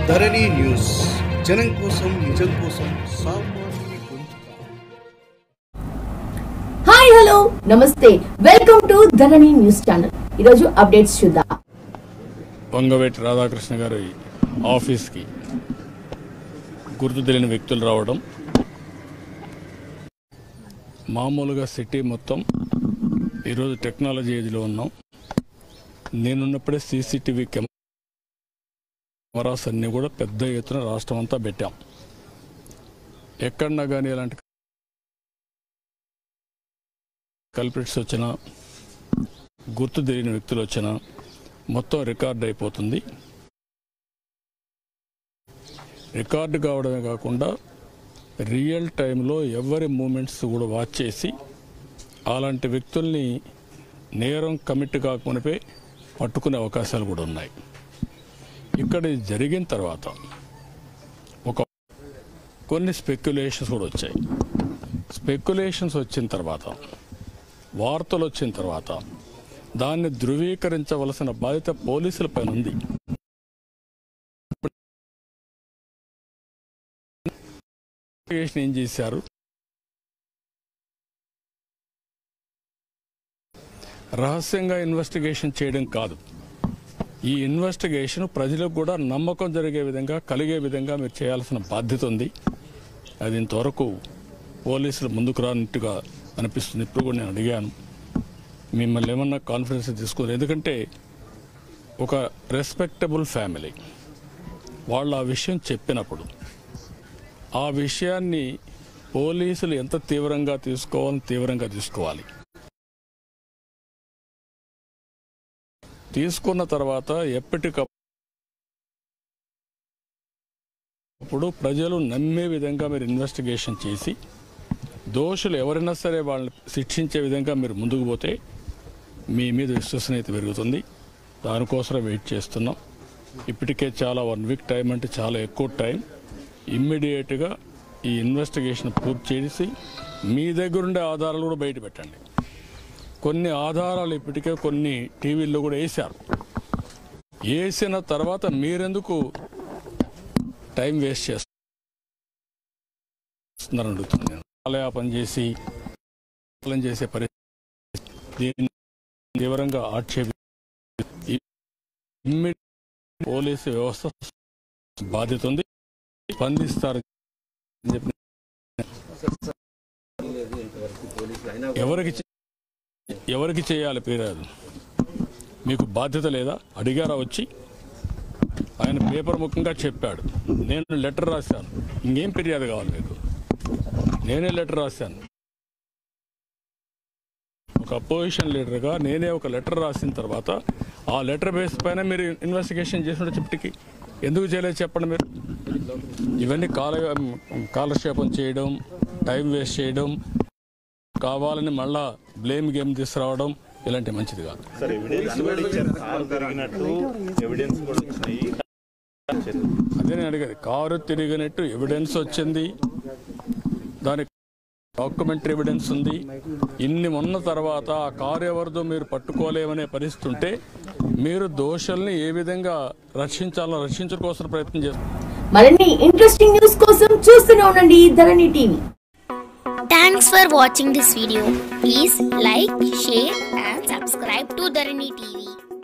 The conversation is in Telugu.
ధరణి న్యూస్ జనం కోసం నిజం కోసం సామాన్యుని గొంతుక హాయ్ హలో నమస్తే welcome to Dharani news channel ఈరోజు అప్డేట్స్ చూద్దాం వంగవేటి రాధాకృష్ణ గారి ఆఫీస్కి గుర్తు తెలియని వ్యక్తులు రావడం మామూలుగా సిటీ మొత్తం ఈరోజు టెక్నాలజీ ఏజ్లో ఉన్నాం నేనున్నప్పుడే సీసీటీవీ కెమెరాస్ అన్నీ కూడా పెద్ద ఎత్తున రాష్ట్రం అంతా పెట్టాం ఎక్కడన్నా కానీ ఇలాంటి కల్పిట్స్ వచ్చినా గుర్తు తెలియని వ్యక్తులు వచ్చినా మొత్తం రికార్డ్ అయిపోతుంది రికార్డు కావడమే కాకుండా రియల్ టైంలో ఎవరి మూమెంట్స్ కూడా వాచ్ చేసి అలాంటి వ్యక్తుల్ని నేరం కమిట్ కాకమునిపే పట్టుకునే అవకాశాలు కూడా ఉన్నాయి ఇక్కడ ఇది జరిగిన తర్వాత ఒక కొన్ని స్పెక్యులేషన్స్ కూడా వచ్చాయి స్పెక్యులేషన్స్ వచ్చిన తర్వాత వార్తలు వచ్చిన తర్వాత దాన్ని ధృవీకరించవలసిన బాధ్యత పోలీసుల పైన ఉంది ఇన్వెస్టిగేషన్ ఏం చేశారు రహస్యంగా ఇన్వెస్టిగేషన్ చేయడం కాదు ఈ ఇన్వెస్టిగేషన్ ప్రజలకు కూడా నమ్మకం జరిగే విధంగా కలిగే విధంగా మీరు చేయాల్సిన బాధ్యత ఉంది అది ఇంతవరకు పోలీసులు ముందుకు రానట్టుగా అనిపిస్తుంది ఇప్పుడు కూడా నేను అడిగాను మిమ్మల్ని ఏమన్నా కాన్ఫిడెన్స్ తీసుకోరు ఎందుకంటే ఒక రెస్పెక్టబుల్ ఫ్యామిలీ వాళ్ళు ఆ విషయం చెప్పినప్పుడు ఆ విషయాన్ని పోలీసులు ఎంత తీవ్రంగా తీసుకోవాలని తీవ్రంగా తీసుకోవాలి తీసుకున్న తర్వాత ఎప్పటికప్పుడు ప్రజలు నమ్మే విధంగా మీరు ఇన్వెస్టిగేషన్ చేసి దోషులు ఎవరైనా సరే వాళ్ళని శిక్షించే విధంగా మీరు ముందుకు పోతే మీ మీద విశ్వసనీయత పెరుగుతుంది దానికోసం వెయిట్ చేస్తున్నాం ఇప్పటికే చాలా వన్ వీక్ టైం అంటే చాలా ఎక్కువ టైం ఇమ్మీడియట్గా ఈ ఇన్వెస్టిగేషన్ పూర్తి చేసి మీ దగ్గర ఉండే ఆధారాలు కూడా బయట పెట్టండి కొన్ని ఆధారాలు ఇప్పటికే కొన్ని టీవీల్లో కూడా వేశారు వేసిన తర్వాత మీరెందుకు టైం వేస్ట్ చేస్తున్నారని అడుగుతుంది నేను ఆలయాపన చేసి పాలన చేసే పరిస్థితి దీన్ని తీవ్రంగా ఆక్షేపి ఇమ్మీడియట్ పోలీసు వ్యవస్థ బాధ్యత ఉంది స్పందిస్తారు అని చెప్పి ఎవరికి చే- ఎవరికి చేయాలి ఫిర్యాదు మీకు బాధ్యత లేదా అడిగారా వచ్చి ఆయన పేపర్ ముఖంగా చెప్పాడు నేను లెటర్ రాశాను ఇంకేం ఫిర్యాదు కావాలి మీకు నేనే లెటర్ రాశాను ఒక అపోజిషన్ లీడర్గా నేనే ఒక లెటర్ రాసిన తర్వాత ఆ లెటర్ బేస్ పైన మీరు ఇన్వెస్టిగేషన్ చేసిన చెప్పటికి ఎందుకు చేయలేదు చెప్పండి మీరు ఇవన్నీ కాల కాలక్షేపం చేయడం టైం వేస్ట్ చేయడం కావాలని మళ్ళా బ్లేమ్ గేమ్ తీసుకురావడం ఇలాంటి మంచిది కాదు సార్ ఎవిడెన్స్ కూడా ఇచ్చారు కారు తిరిగినట్టు ఎవిడెన్స్ కూడా వచ్చినాయి అదే నేను అడిగేది కారు తిరిగినట్టు ఎవిడెన్స్ వచ్చింది దానికి డాక్యుమెంటరీ ఎవిడెన్స్ ఉంది ఇన్ని ఉన్న తర్వాత ఆ కారు ఎవరిదో మీరు పట్టుకోలేమనే పరిస్థితి ఉంటే మీరు దోషుల్ని ఏ విధంగా రక్షించాలో రక్షించడం కోసం ప్రయత్నం చేస్తారు మరిన్ని ఇంట్రెస్టింగ్ న్యూస్ కోసం చూస్తూనే ఉండండి Dharani TV Thanks for watching this video. Please like, share and subscribe to Dharani TV.